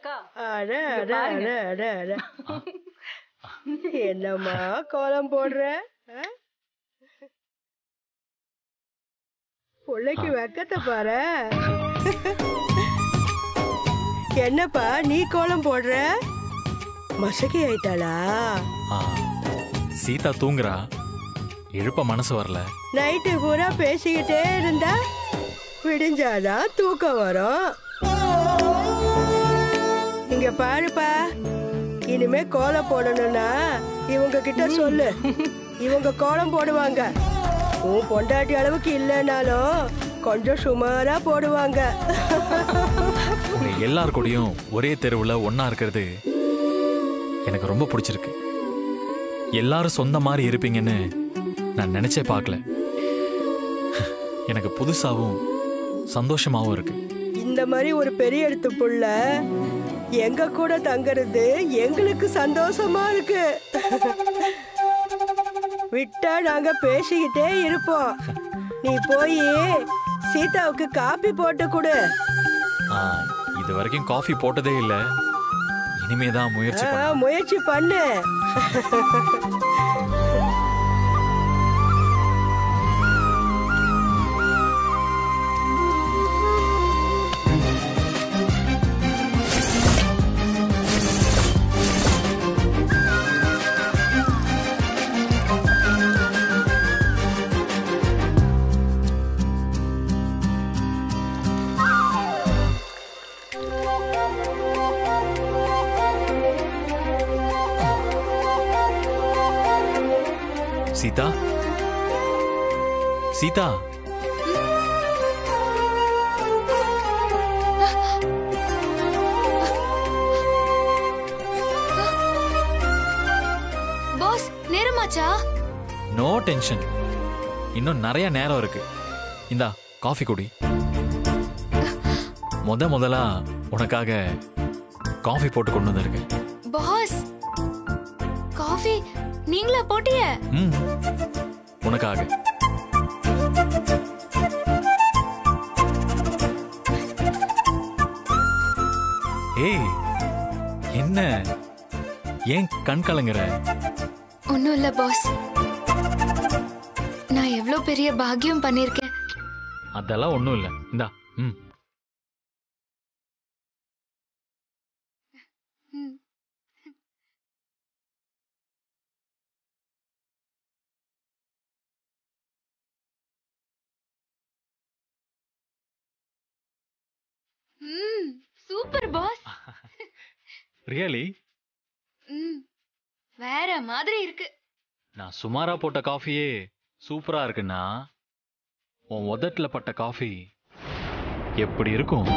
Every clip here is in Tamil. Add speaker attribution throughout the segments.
Speaker 1: அக்கா
Speaker 2: அட
Speaker 1: இங்க
Speaker 2: அட
Speaker 1: பாருங்க.
Speaker 2: அட அட அட என்னம்மா கோலம் போடுற ஆ? பிள்ளைக்கு வெக்கத்தை பாரு என்னப்பா நீ கோலம் போடுற மசக்கி ஆயிட்டாளா
Speaker 3: ஆ, சீதா தூங்குறா எழுப்ப மனசு வரல
Speaker 2: நைட்டு பூரா பேசிக்கிட்டே இருந்தா விடிஞ்சாதான் தூக்கம் வரும் இங்க பாருப்பா இனிமே கோலம் போடணும்னா இவங்க கிட்ட சொல்லு இவங்க கோலம் போடுவாங்க உன் பொண்டாட்டி அளவுக்கு இல்லைனாலும் கொஞ்சம் சுமாரா போடுவாங்க
Speaker 3: உங்க எல்லார் கூடயும் ஒரே தெருவுல ஒண்ணா இருக்கிறது எனக்கு ரொம்ப பிடிச்சிருக்கு எல்லாரும் சொந்த மாதிரி இருப்பீங்கன்னு நான் நினைச்சே பார்க்கல எனக்கு புதுசாவும் சந்தோஷமாவும் இருக்கு
Speaker 2: இந்த மாதிரி ஒரு பெரிய இடத்து புள்ள எங்க கூட தங்குறது எங்களுக்கு சந்தோஷமா இருக்கு விட்டா நாங்க பேசிக்கிட்டே இருப்போம் நீ போய் சீதாவுக்கு காப்பி போட்டு கொடு
Speaker 3: ஆ, இது வரைக்கும் காஃபி போட்டதே இல்ல இனிமே தான் முயற்சி
Speaker 2: ஆ,
Speaker 3: பண்ண
Speaker 2: முயற்சி பண்ணு
Speaker 3: சீதா சீதா
Speaker 4: பாஸ் நேரமாச்சா
Speaker 3: நோ டென்ஷன் இன்னும் நிறைய நேரம் இருக்கு இந்தா காஃபி குடி முத முதலா உனக்காக காஃபி போட்டு கொண்டு வந்திருக்கேன்
Speaker 4: பாஸ் காஃபி நீங்களா போட்டிய
Speaker 3: ம் உனக்காக ஏய் என்ன ஏன் கண் கலங்குற
Speaker 4: ஒன்னும் இல்ல பாஸ் நான் எவ்வளவு பெரிய பாக்கியம் பண்ணிருக்கேன்
Speaker 3: அதெல்லாம் ஒண்ணும் இல்ல இந்தா ம்
Speaker 4: ம் சூப்பர் பாஸ்
Speaker 3: ரியலி
Speaker 4: ம் வேற மாதிரி இருக்கு
Speaker 3: நான் சுமாரா போட்ட காஃபியே சூப்பரா இருக்குன்னா உன் உதட்டுல பட்ட காஃபி எப்படி இருக்கும்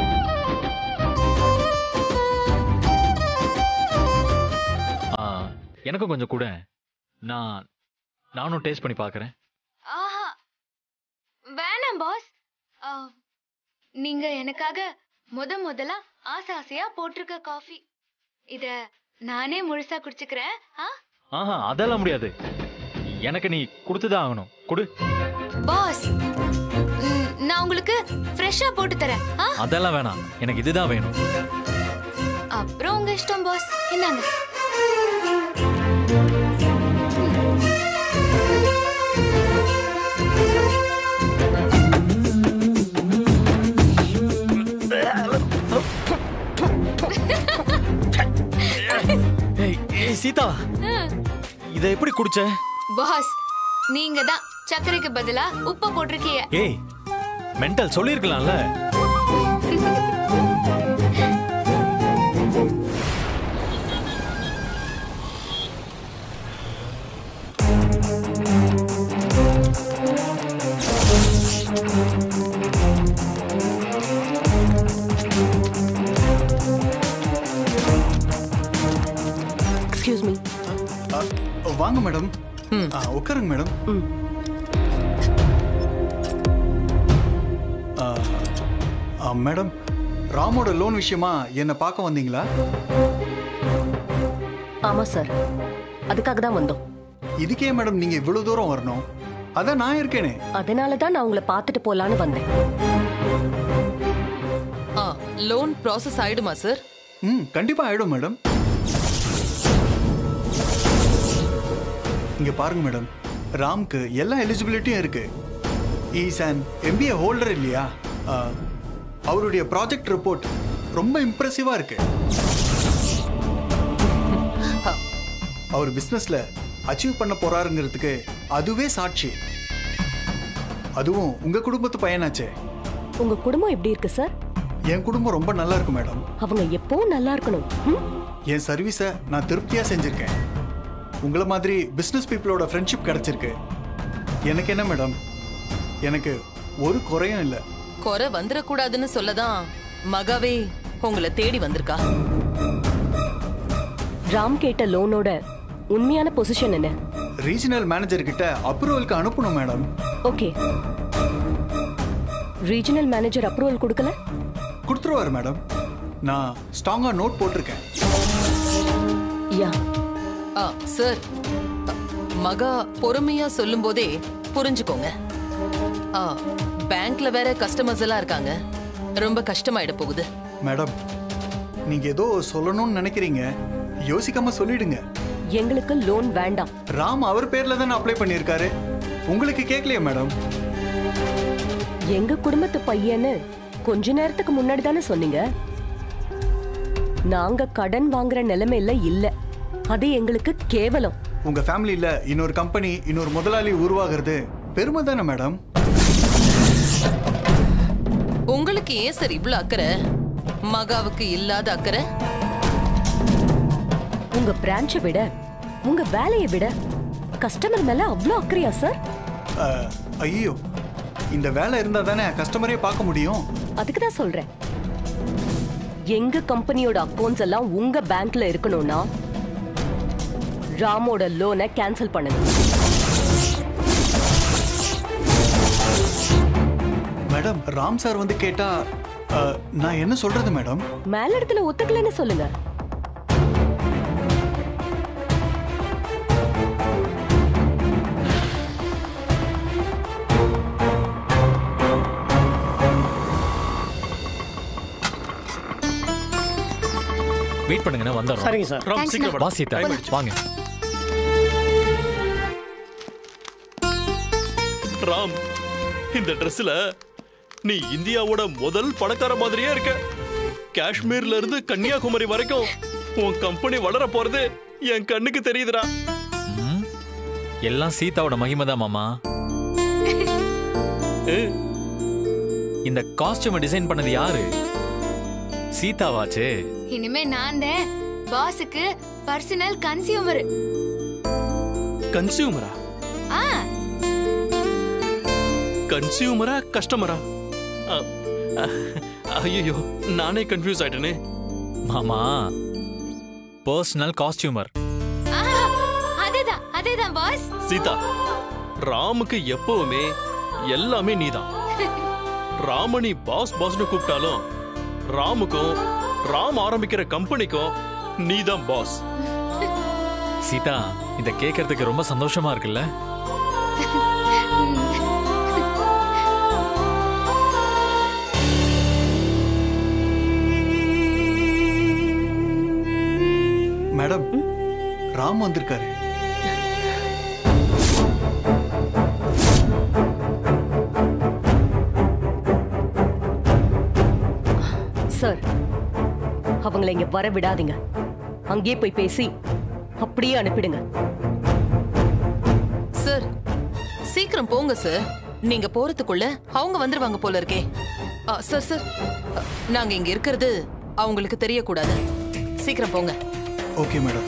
Speaker 3: ஆ, எனக்கும் கொஞ்சம் கூட நான் நானும் டேஸ்ட் பண்ணி பார்க்கறேன்
Speaker 4: ஆஹா வேணாம் பாஸ் ஆ, நீங்க எனக்காக முத முதலா ஆசை ஆசையா போட்டிருக்க காஃபி இத நானே முழுசா குடிச்சுக்கிறேன் ஆ
Speaker 3: ஆஹா அதெல்லாம் முடியாது எனக்கு நீ கொடுத்துதான் ஆகணும் கொடு
Speaker 4: பாஸ் ம், நான் உங்களுக்கு ஃப்ரெஷ்ஷா போட்டு தரேன் ஆ
Speaker 3: அதெல்லாம் வேணாம் எனக்கு இதுதான் வேணும்
Speaker 4: அப்புறம் உங்க இஷ்டம் பாஸ் என்னங்க
Speaker 3: ஏய் ஏய் சீதா இதை எப்படி குடிச்ச
Speaker 4: பாஸ் நீங்க தான் சர்க்கரைக்கு பதிலா உப்பை போட்டிருக்கீங்க
Speaker 3: ஏய் மென்டல் சொல்லியிருக்கலாம்ல
Speaker 2: எக்ஸ்கியூஸ் மீ
Speaker 5: அ, வாங்க மேடம் அ, உட்காருங்க மேடம் அ, அ, மேடம் ராமோட லோன் விஷயமா என்னை பார்க்க வந்தீங்களா
Speaker 6: ஆமா சார் அதுக்காக தான் வந்தோம்
Speaker 5: இதுக்கே மேடம் நீங்க இவ்வளவு தூரம் வரணும் அதான் நான் இருக்கேனே
Speaker 6: அதனால தான் நான் உங்களை பார்த்துட்டு போலான்னு வந்தேன்
Speaker 1: ஆ லோன் ப்ராசஸ் ஆயிடுமா சார்
Speaker 5: ம் கண்டிப்பா ஆயிடும் மேடம் இங்க பாருங்க மேடம் ராம்க்கு எல்லா எலிஜிபிலிட்டியும் இருக்கு இஸ் அண்ட் எம்பிஏ ஹோல்டர் இல்லையா ஆ, அவருடைய ப்ராஜெக்ட் ரிப்போர்ட் ரொம்ப இம்ப்ரெசிவா இருக்கு அவர் பிசினஸ்ல அச்சீவ் பண்ண போறாருங்கிறதுக்கு அதுவே சாட்சி அதுவும் உங்க குடும்பத்து பையனாச்சே
Speaker 6: உங்க குடும்பம் எப்படி இருக்கு சார்
Speaker 5: என் குடும்பம் ரொம்ப நல்லா இருக்கு மேடம்
Speaker 6: அவங்க எப்பவும் நல்லா இருக்கணும் ம்?
Speaker 5: என் சர்வீஸை நான் திருப்தியாக செஞ்சுருக்கேன் உங்களை மாதிரி பிஸ்னஸ் பீப்புளோட ஃப்ரெண்ட்ஷிப் கிடைச்சிருக்கு எனக்கு என்ன மேடம் எனக்கு ஒரு குறையும் இல்லை
Speaker 1: குறை வந்துடக்கூடாதுன்னு சொல்லதான் மகாவே உங்களை தேடி வந்திருக்கா
Speaker 6: ராம் கேட்ட லோனோட உண்மையான பொசிஷன் என்ன
Speaker 5: ரீஜனல் மேனேஜர் கிட்ட அப்ரூவலுக்கு அனுப்பணும் madam
Speaker 6: okay regional manager approval கொடுக்கல
Speaker 5: கொடுத்துருவாரு மேடம் நான் ஸ்ட்ராங்காக நோட் போட்டிருக்கேன்
Speaker 6: யா
Speaker 1: ஆ, சார் அ, மகா பொறுமையா சொல்லும் போதே புரிஞ்சுக்கோங்க ஆ, பேங்க்ல வேற கஸ்டமர்ஸ் எல்லாம் இருக்காங்க ரொம்ப கஷ்டமாயிட போகுது
Speaker 5: மேடம் நீங்கள் ஏதோ சொல்லணும்னு நினைக்கிறீங்க யோசிக்காம சொல்லிடுங்க
Speaker 6: எங்களுக்கு லோன் வேண்டாம்
Speaker 5: ராம் அவர் பேர்ல தானே அப்ளை பண்ணியிருக்காரு உங்களுக்கு கேட்கலையா மேடம்
Speaker 6: எங்க குடும்பத்து பையன்னு கொஞ்ச நேரத்துக்கு முன்னாடி தானே சொன்னீங்க நாங்க கடன் வாங்குற நிலைமையில இல்ல அது எங்களுக்கு கேவலம்
Speaker 5: உங்க ஃபேமிலியில இன்னொரு கம்பெனி இன்னொரு முதலாளி உருவாகிறது பெருமை தானே மேடம்
Speaker 1: உங்களுக்கு ஏன் சார் இவ்ளோ அக்கறை மகாவுக்கு இல்லாத அக்கறை
Speaker 6: உங்க பிரான்ச்சை விட உங்க வேலையை விட கஸ்டமர் மேல அவ்வளோ அக்கறையா சார்
Speaker 5: அஹ், ஐயோ இந்த வேலை இருந்தா தானே கஸ்டமரே பார்க்க முடியும்
Speaker 6: அதுக்கு தான் சொல்றேன் எங்க கம்பெனியோட அக்கவுண்ட்ஸ் எல்லாம் உங்க பேங்க்ல இருக்கணும்னா ராமோட லோனை கேன்சல் பண்ணுங்க
Speaker 5: மேடம் ராம் சார் வந்து கேட்டா அஹ், நான் என்ன சொல்றது மேடம்
Speaker 6: மேல இடத்துல ஒத்துக்கலைன்னு சொல்லுங்க
Speaker 3: வெயிட் பண்ணுங்கண்ணா வந்துடுறோம்
Speaker 7: சரிங்க சார்
Speaker 8: ராம்
Speaker 4: Thanks,
Speaker 8: சீக்கிரம்
Speaker 3: வா
Speaker 8: வாடா.
Speaker 3: சீதா
Speaker 8: Time ஆயிடுச்சு.
Speaker 3: வாங்க
Speaker 8: ராம் இந்த ட்ரெஸ்ல நீ இந்தியாவோட முதல் பணக்கார மாதிரியே இருக்க காஷ்மீர்ல இருந்து கன்னியாகுமரி வரைக்கும் உன் கம்பெனி வளர போறது என் கண்ணுக்கு தெரியுதுடா
Speaker 3: ம், எல்லாம் சீதாவோட மகிமை தான் மாமா
Speaker 8: ஏய்,
Speaker 3: இந்த காஸ்டியூமை டிசைன் பண்ணது யாரு சீதாவாச்சே
Speaker 4: இனிமே நான் தான் பாஸுக்கு பர்சனல் கன்சியூமர்
Speaker 8: கன்சியூமரா
Speaker 4: ஆ
Speaker 8: கன்சியூமரா கஸ்டமரா ஐயோ நானே கன்ஃபியூஸ் ஆயிட்டேனே
Speaker 3: மாமா பர்சனல் காஸ்டியூமர்
Speaker 4: ஆஹா, அதேதான் அதேதான் பாஸ்
Speaker 8: சீதா ராமுக்கு எப்பவுமே எல்லாமே நீதான் ராமணி பாஸ் பாஸ்னு கூப்பிட்டாலும் ராமுக்கும் ராம் ஆரம்பிக்கிற கம்பெனிக்கும் நீதான் பாஸ்
Speaker 3: சீதா இத கேட்கறதுக்கு ரொம்ப சந்தோஷமா இருக்குல்ல
Speaker 5: மேடம் ராம் வந்திருக்காரு
Speaker 6: சார் அவங்கள இங்க வர விடாதீங்க அங்கேயே போய் பேசி அப்படியே அனுப்பிடுங்க
Speaker 1: சார் சீக்கிரம் போங்க சார் நீங்க போறதுக்குள்ள அவங்க வந்துருவாங்க போல இருக்கே ஆ, சார் சார் அ, நாங்க இங்க இருக்கிறது அவங்களுக்கு தெரியக்கூடாது சீக்கிரம் போங்க
Speaker 5: ஓகே மேடம்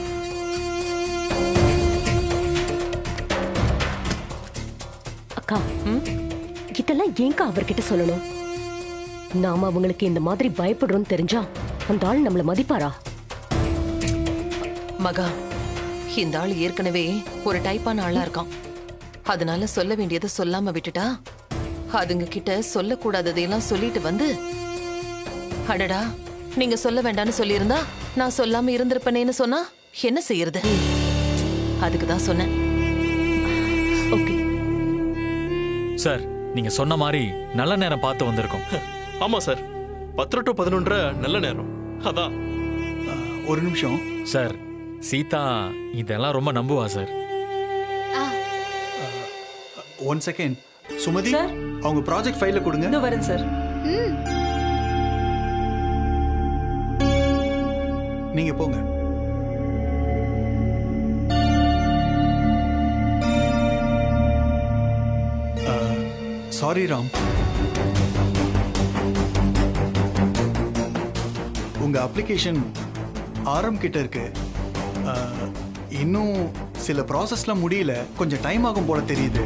Speaker 6: அக்கா இதெல்லாம் ஏங்கா அவர்கிட்ட சொல்லணும் நாம அவங்களுக்கு இந்த மாதிரி பயப்படுறோம் தெரிஞ்சா அந்த ஆள் நம்மள மதிப்பாரா
Speaker 1: மகா இந்த ஆள் ஏற்கனவே ஒரு டைப்பான ஆளா இருக்கான் அதனால சொல்ல வேண்டியதை சொல்லாம விட்டுட்டா அதுங்க கிட்ட சொல்லக்கூடாததையெல்லாம் சொல்லிட்டு வந்து அடடா நீங்க சொல்ல வேண்டாம்னு சொல்லியிருந்தா நான் சொல்லாம இருந்திருப்பனேன்னு சொன்னா என்ன செய்யறது அதுக்கு தான் சொன்னேன்
Speaker 6: ஓகே
Speaker 3: சார் நீங்க சொன்ன மாதிரி நல்ல நேரம் பார்த்து வந்திருக்கோம்
Speaker 8: ஆமா சார் பத்து டு பதினொன்றரை நல்ல நேரம் அதான்
Speaker 5: ஒரு நிமிஷம்
Speaker 3: சார் சீதா இதெல்லாம் ரொம்ப நம்புவா சார்
Speaker 4: ஆ
Speaker 5: ஒன் செகண்ட் சுமதி
Speaker 2: சார்.
Speaker 5: அவங்க ப்ராஜெக்ட் ஃபைல கொடுங்க
Speaker 2: இதோ வரேன் சார்
Speaker 4: ம்
Speaker 5: நீங்க போங்க சாரி ராம் உங்க அப்ளிகேஷன் ஆரம் கிட்ட இருக்கு அஹ், இன்னும் சில ப்ராசஸ்லாம் முடியல கொஞ்சம் டைம் ஆகும் போல தெரியுது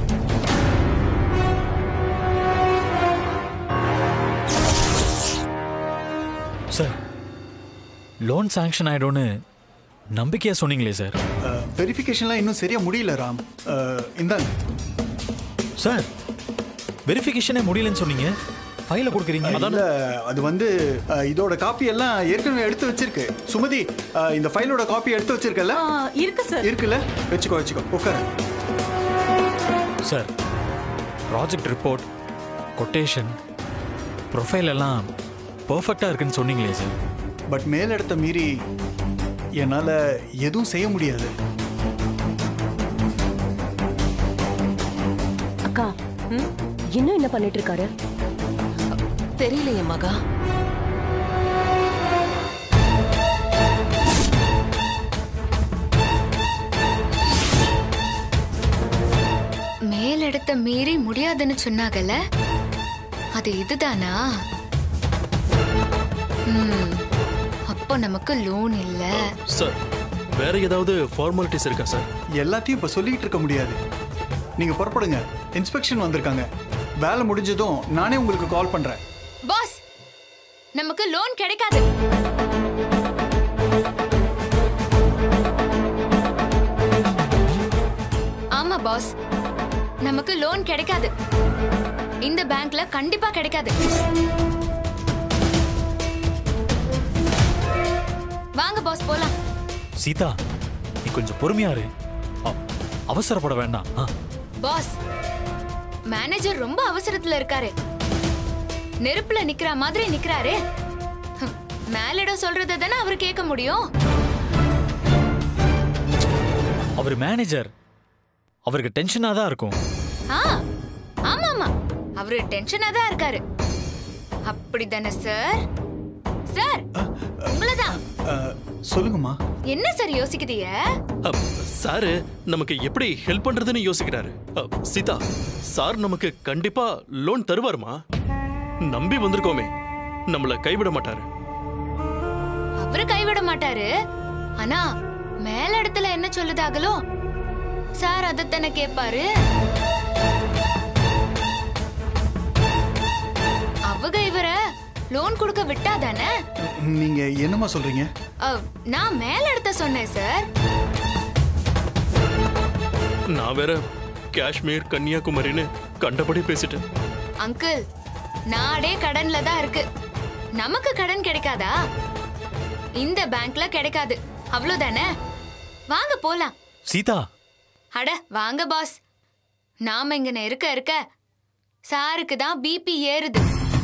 Speaker 3: சார் லோன் சாங்ஷன் ஆயிடும்னு நம்பிக்கையா சொன்னீங்களே சார்
Speaker 5: வெரிஃபிகேஷன்லாம் இன்னும் சரியா முடியல ராம் அஹ், இந்தாங்க
Speaker 3: சார் வெரிஃபிகேஷனே முடியலன்னு சொன்னீங்க ஃபைல கொடுக்குறீங்க
Speaker 5: இல்ல அது வந்து அஹ், இதோட காப்பி எல்லாம் ஏற்கனவே எடுத்து வச்சிருக்கு சுமதி அஹ், இந்த ஃபைலோட காப்பி எடுத்து வச்சிருக்கல
Speaker 2: இருக்கு சார்
Speaker 5: இருக்குல்ல வச்சுக்கோ வச்சுக்கோ உட்காரு
Speaker 3: sir project report quotation profile எல்லாம் பர்ஃபெக்டாக இருக்குன்னு சொன்னீங்களே சார்
Speaker 5: பட் மேலிடத்த மீறி என்னால எதுவும் செய்ய முடியாது
Speaker 6: அக்கா இன்னும் என்ன பண்ணிட்டு இருக்காரு
Speaker 1: தெரியலையே மகா
Speaker 4: மேலிடத்த மீறி முடியாதுன்னு சொன்னாங்கல்ல அது இதுதானா ம் அப்போ நமக்கு லோன் இல்ல
Speaker 8: சார் வேற ஏதாவது ஃபார்மாலிட்டிஸ் இருக்கா சார்
Speaker 5: எல்லாத்தையும் இப்ப சொல்லிட்டு இருக்க முடியாது நீங்க புறப்படுங்க இன்ஸ்பெக்ஷன் வந்திருக்காங்க வேலை முடிஞ்சதும் நானே உங்களுக்கு கால் பண்றேன்
Speaker 4: பாஸ் நமக்கு லோன் கிடைக்காது ஆமா பாஸ் நமக்கு லோன் கிடைக்காது இந்த பேங்க்ல கண்டிப்பா கிடைக்காது வாங்க பாஸ் போலாம்
Speaker 3: சீதா நீ கொஞ்சம் பொறுமையா இரு அ- அவசரப்பட வேண்டாம் ஆ
Speaker 4: பாஸ் மேனேஜர் ரொம்ப அவசரத்துல இருக்காரு நெருப்புல நிக்கிற மாதிரி நிக்கிறாரு ஹம், மேலிடம் சொல்றதை தானே அவர் கேட்க முடியும்
Speaker 3: அவர் மேனேஜர் அவருக்கு டென்ஷனாக தான் இருக்கும்
Speaker 4: ஆ ஆமா ஆமா அவரு டென்ஷனா தான் இருக்காரு அப்படிதானே சார் சார் உங்களதான்
Speaker 5: அஹ், சொல்லுங்கம்மா
Speaker 4: என்ன சார் யோசிக்குதீங்க
Speaker 8: அப், சாரு நமக்கு எப்படி ஹெல்ப் பண்றதுன்னு யோசிக்கிறாரு அப், சீதா சார் நமக்கு கண்டிப்பா லோன் தருவாருமா நம்பி வந்திருக்கோமே நம்மள கைவிட மாட்டாரு
Speaker 4: அவரு கைவிட மாட்டாரு ஆனா மேல இடத்துல என்ன சொல்லுதாகலோ சார் அதத்தானே கேட்பாரு அவங்க இவர லோன் கொடுக்க விட்டாதானே
Speaker 5: நீங்க என்னம்மா சொல்றீங்க
Speaker 4: அஹ், நான் மேல இடத்த சொன்னேன் சார்
Speaker 8: நான் வேற காஷ்மீர் கன்னியாகுமரின்னு கண்டபடி பேசிட்டேன்
Speaker 4: அங்கிள் நாடே கடன்ல தான் இருக்கு நமக்கு கடன் கிடைக்காதா இந்த பேங்க்ல கிடைக்காது அவ்வளவுதானே வாங்க போலாம்
Speaker 3: சீதா
Speaker 4: அட வாங்க பாஸ் நாம இங்க இருக்க இருக்க சாருக்கு தான் பிபி ஏறுது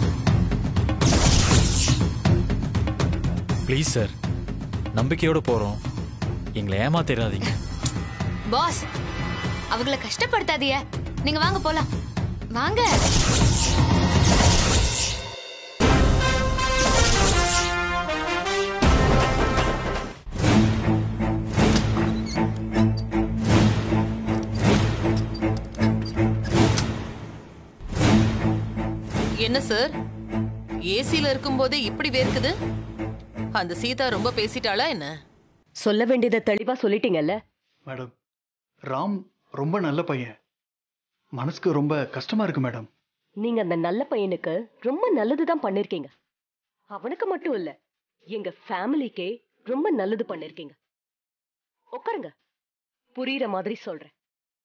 Speaker 3: ப்ளீஸ் சார் நம்பிக்கையோட போகிறோம் எங்களை ஏமாத்திடாதீங்க
Speaker 4: பாஸ் அவங்கள கஷ்டப்படுத்தாதீய நீங்க வாங்க போலாம் வாங்க
Speaker 1: என்ன சார் ஏசில இருக்கும்போதே இப்படி வேர்க்குது அந்த சீதா ரொம்ப பேசிட்டாளா என்ன
Speaker 6: சொல்ல வேண்டியதை தெளிவா சொல்லிட்டீங்கல்ல
Speaker 5: மேடம் ராம் ரொம்ப நல்ல பையன் மனசுக்கு ரொம்ப கஷ்டமா இருக்கு மேடம்
Speaker 6: நீங்க அந்த நல்ல பையனுக்கு ரொம்ப நல்லதுதான் பண்ணிருக்கீங்க அவனுக்கு மட்டும் இல்ல எங்க ஃபேமிலிக்கே ரொம்ப நல்லது பண்ணிருக்கீங்க உட்காருங்க புரியுற மாதிரி சொல்றேன்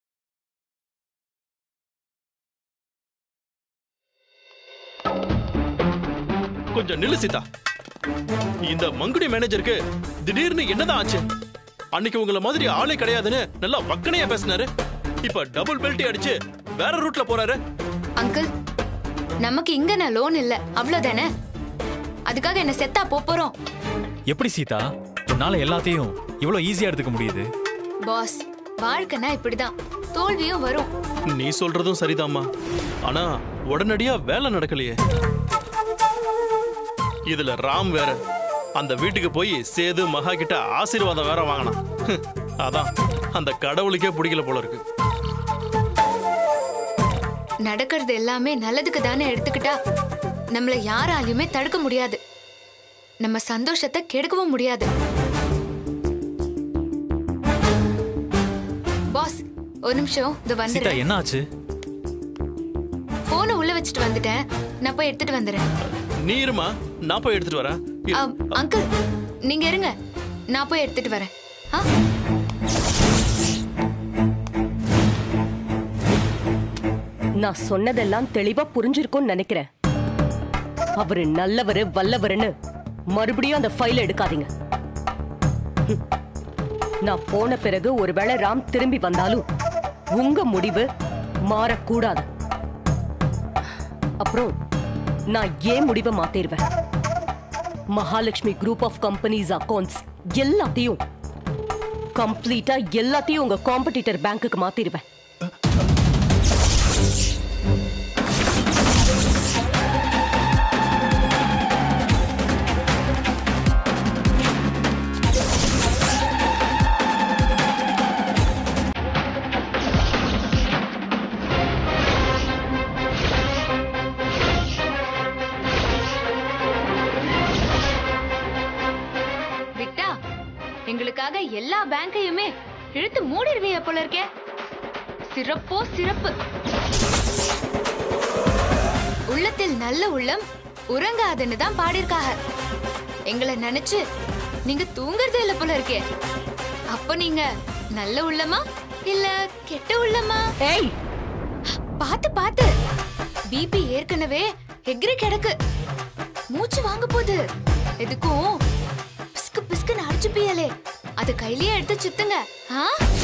Speaker 8: கொஞ்சம் நில்லு சீதா இந்த மங்குடி மேனேஜருக்கு திடீர்னு என்னதான் ஆச்சு அன்னைக்கு உங்கள மாதிரி ஆளே கிடையாதுன்னு நல்லா வக்கனையா பேசினாரு இப்ப டபுள் பெல்ட்டி அடிச்சு வேற ரூட்ல போறாரு
Speaker 4: அங்கிள் நமக்கு இங்க நான் லோன் இல்ல அவ்வளவுதானே அதுக்காக என்ன செத்தா போப் போறோம்
Speaker 3: எப்படி சீதா உன்னால எல்லாத்தையும் இவ்வளவு ஈஸியா எடுத்துக்க முடியுது
Speaker 4: பாஸ் வாழ்க்கைனா இப்படிதான் தோல்வியும் வரும்
Speaker 8: நீ சொல்றதும் சரிதாம்மா ஆனா உடனடியா வேலை நடக்கலையே இதுல ராம் வேற அந்த வீட்டுக்கு போய் சேது மகா கிட்ட ஆசீர்வாதம் வேற வாங்கினான் ஹம், அதான் அந்த கடவுளுக்கே பிடிக்கல போல இருக்கு
Speaker 4: நடக்கிறது எல்லாமே நல்லதுக்கு தானே எடுத்துக்கிட்டா நம்மள யாராலையுமே தடுக்க முடியாது நம்ம சந்தோஷத்தை கெடுக்கவும் முடியாது பாஸ் ஒரு நிமிஷம் இது
Speaker 3: சீதா
Speaker 4: வந்துடுறேன்
Speaker 3: என்ன ஆச்சு
Speaker 4: போனை உள்ள வச்சுட்டு வந்துட்டேன் நான் போய் எடுத்துட்டு வந்துடுறேன்
Speaker 8: நீ இருமா நான் போய் எடுத்துட்டு வரேன் இரு.
Speaker 4: அ, அங்கிள் நீங்க இருங்க நான் போய் எடுத்துட்டு வரேன் ஆ
Speaker 6: நான் சொன்னதெல்லாம் தெளிவா புரிஞ்சிருக்கும்னு நினைக்கிறேன் அவரு நல்லவரு வல்லவருன்னு மறுபடியும் அந்த ஃபைல எடுக்காதீங்க ஹம். நான் போன பிறகு ஒருவேளை ராம் திரும்பி வந்தாலும் உங்க முடிவு மாறக்கூடாது அப்புறம் நான் ஏன் முடிவை மாத்திருவேன் Mahalakshmi group of companies accounts எல்லாத்தையும் கம்ப்ளீட்டா எல்லாத்தையும் உங்க காம்படிட்டர் பேங்க்குக்கு மாத்திருவேன்
Speaker 4: விட்டா எங்களுக்காக எல்லா பேங்கையுமே இழுத்து மூடிடுவீங்க போல இருக்கே சிறப்போ சிறப்பு உள்ளத்தில் நல்ல உள்ளம் உறங்காதுன்னு தான் பாடியிருக்காக எங்களை நினைச்சு நீங்க தூங்குறதே இல்ல போல இருக்கே அப்ப நீங்க நல்ல உள்ளமா இல்ல கெட்ட உள்ளமா
Speaker 6: ஏய்
Speaker 4: பாத்து பாத்து பிபி ஏற்கனவே எகிரி கிடக்கு மூச்சு வாங்க போகுது எதுக்கும் பிஸ்கு பிஸ்குன்னு அடிச்சுப்பியலே அது கையிலேயே எடுத்து சுத்துங்க ஆ?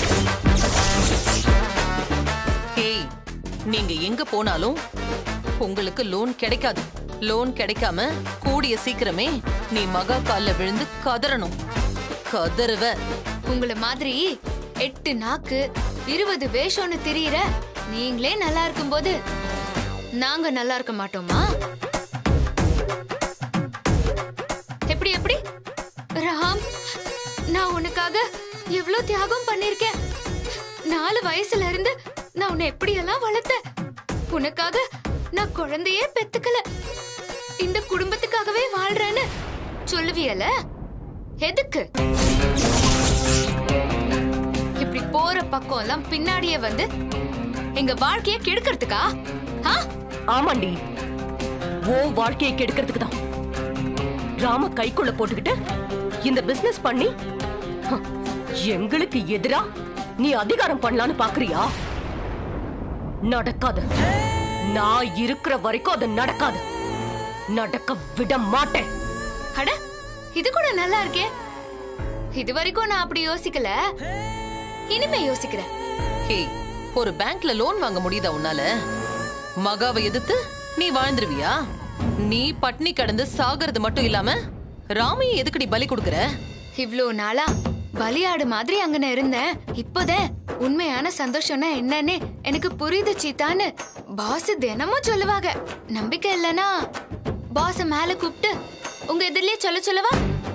Speaker 1: ஏய் நீங்க எங்க போனாலும் உங்களுக்கு லோன் கிடைக்காது லோன் கிடைக்காம கூடிய சீக்கிரமே நீ மகா கால்ல விழுந்து கதறணும் கதறுவ
Speaker 4: உங்களை மாதிரி எட்டு நாக்கு இருபது வேஷம்னு திரியிற நீங்களே நல்லா இருக்கும்போது நாங்க நல்லா இருக்க மாட்டோமா எப்படி எப்படி ராம் நான் உனக்காக எவ்ளோ தியாகம் பண்ணிருக்கேன் நாலு வயசுல இருந்து நான் உன்னை எப்படியெல்லாம் வளர்த்தேன் உனக்காக நான் குழந்தையே பெத்துக்கல இந்த குடும்பத்துக்காகவே வாழ்றேன்னு சொல்லுவியல எதுக்கு இப்படி போற பக்கம் எல்லாம் பின்னாடியே வந்து எங்க வாழ்க்கைய கெடுக்கிறதுக்கா ஆ?
Speaker 6: ஆமாண்டி ஓ வாழ்க்கையை கெடுக்கிறதுக்கு தான் ராம கைக்குள்ள போட்டுக்கிட்டு இந்த பிசினஸ் பண்ணி ஹ, எங்களுக்கு எதிரா நீ அதிகாரம் பண்ணலான்னு பாக்குறியா நடக்காது நான் இருக்கிற வரைக்கும் அது நடக்காது நடக்க விட மாட்டேன்
Speaker 4: அட இது கூட நல்லா இருக்கே இது வரைக்கும் நான் அப்படி யோசிக்கல இனிமே யோசிக்கிறேன்
Speaker 1: ஏய் ஒரு பேங்க்ல லோன் வாங்க முடியுதா உன்னால மகாவை எதிர்த்து நீ வாழ்ந்துருவியா நீ பட்னி கடந்து சாகிறது மட்டும் இல்லாம ராமையை எதுக்குடி பலி கொடுக்கற
Speaker 4: இவ்ளோ நாளா பலியாடு மாதிரி அங்க நான் இருந்தேன் இப்போதான் உண்மையான சந்தோஷம்னா என்னன்னு எனக்கு புரியுது சீதான்னு பாஸ் தினமும் சொல்லுவாங்க நம்பிக்கை இல்லனா பாஸ மேல கூப்பிட்டு உங்க எதிரிலே சொல்ல சொல்லவா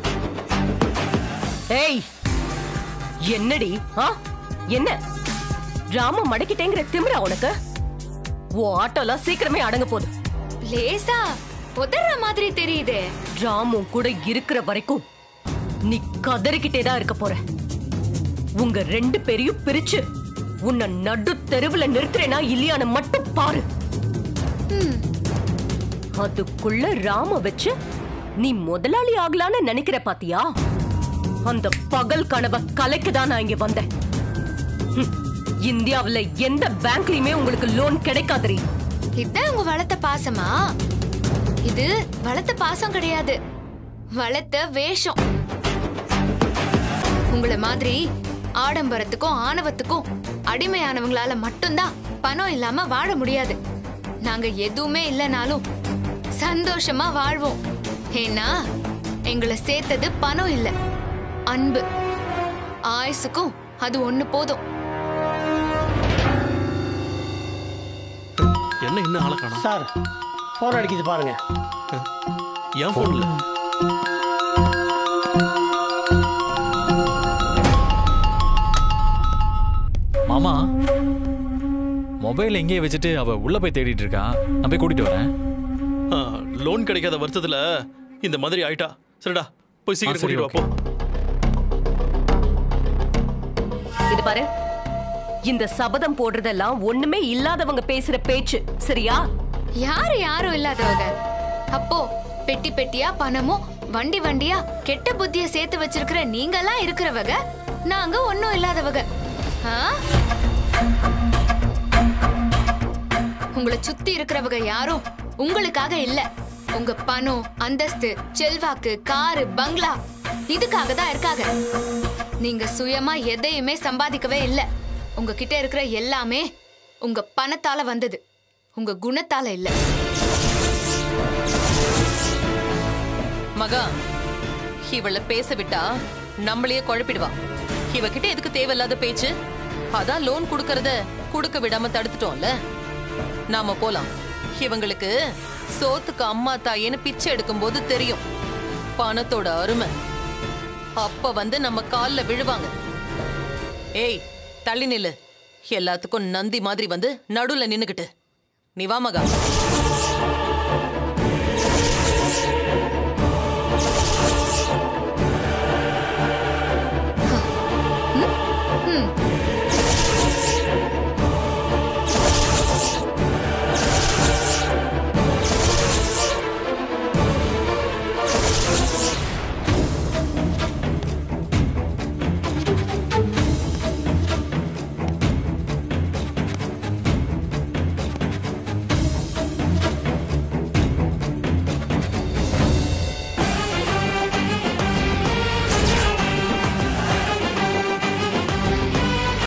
Speaker 6: ஏய் என்னடி ஆ என்ன ராம மடக்கிட்டேங்கிற திமிரா உனக்கு உன் ஆட்டோலாம் சீக்கிரமே அடங்க போகுது
Speaker 4: லேசா உதற மாதிரி தெரியுதே
Speaker 6: ராமும் கூட இருக்கிற வரைக்கும் நீ கதறிக்கிட்டே தான் இருக்க போற உங்க ரெண்டு பேரையும் பிரிச்சு உன்னை நடு தெருவுல நிறுத்துறேனா இல்லையான்னு மட்டும் பாரு அதுக்குள்ள ராம வச்சு நீ முதலாளி ஆகலான்னு நினைக்கிற பாத்தியா அந்த பகல் கனவை கலைக்கு தான் நான் இங்க வந்தேன் ஹம், இந்தியாவுல எந்த பேங்க்லயுமே உங்களுக்கு லோன் கிடைக்காதுரி
Speaker 4: இதான் உங்க வளர்த்த பாசமா இது வளர்த்த பாசம் கிடையாது வளர்த்த வேஷம் உங்கள மாதிரி ஆடம்பரத்துக்கும் ஆணவத்துக்கும் அடிமையானவங்களால மட்டும்தான் பணம் இல்லாம வாழ முடியாது நாங்க எதுவுமே இல்லைனாலும் சந்தோஷமா வாழ்வோம் ஏன்னா எங்களை சேர்த்தது பணம் இல்ல அன்பு ஆயுசுக்கும் அது ஒண்ணு போதும்
Speaker 8: என்ன இன்னும் ஆளை காணோம்
Speaker 7: சார் ஃபோன் அடிக்குது பாருங்க
Speaker 8: என் போன்ல
Speaker 3: மாமா மொபைல் எங்கேயே வச்சுட்டு அவ உள்ள போய் தேடிட்டு இருக்கா நான் போய் கூட்டிட்டு வரேன்
Speaker 8: லோன் கிடைக்காத வருத்தத்துல இந்த மாதிரி ஆயிட்டா சரிடா போய்
Speaker 3: ஆ,
Speaker 8: சீக்கிரம்
Speaker 3: சரி,
Speaker 8: கூட்டிட்டு வா போ
Speaker 6: இது பாரு இந்த சபதம் போடுறதெல்லாம் ஒண்ணுமே இல்லாதவங்க பேசுற பேச்சு சரியா
Speaker 4: யாரு யாரும் இல்லாதவங்க அப்போ பெட்டி பெட்டியா பணமும் வண்டி வண்டியா கெட்ட புத்திய சேர்த்து வச்சிருக்கிற நீங்கெல்லாம் இருக்கிறவங்க நாங்க ஒண்ணும் இல்லாதவங்க ஆ? உங்களை சுத்தி இருக்கிறவங்க யாரும் உங்களுக்காக இல்ல உங்க பணம் அந்தஸ்து செல்வாக்கு காரு பங்களா இதுக்காக தான் இருக்காங்க நீங்க சுயமா எதையுமே சம்பாதிக்கவே இல்ல உங்ககிட்ட இருக்கிற எல்லாமே உங்க பணத்தால வந்தது உங்க குணத்தால இல்ல
Speaker 1: மகா இவள பேச விட்டா நம்மளையே குழப்பிடுவா இவகிட்ட எதுக்கு தேவையில்லாத பேச்சு அதான் லோன் கொடுக்கறத கொடுக்க விடாம தடுத்துட்டோம்ல நாம போலாம் இவங்களுக்கு சோத்துக்கு அம்மா தாயேன்னு பிச்சை எடுக்கும்போது தெரியும் பணத்தோட அருமை அப்ப வந்து நம்ம கால்ல விழுவாங்க ஏய் தள்ளி நில்லு எல்லாத்துக்கும் நந்தி மாதிரி வந்து நடுவுல நின்னுக்கிட்டு நீ வா மகா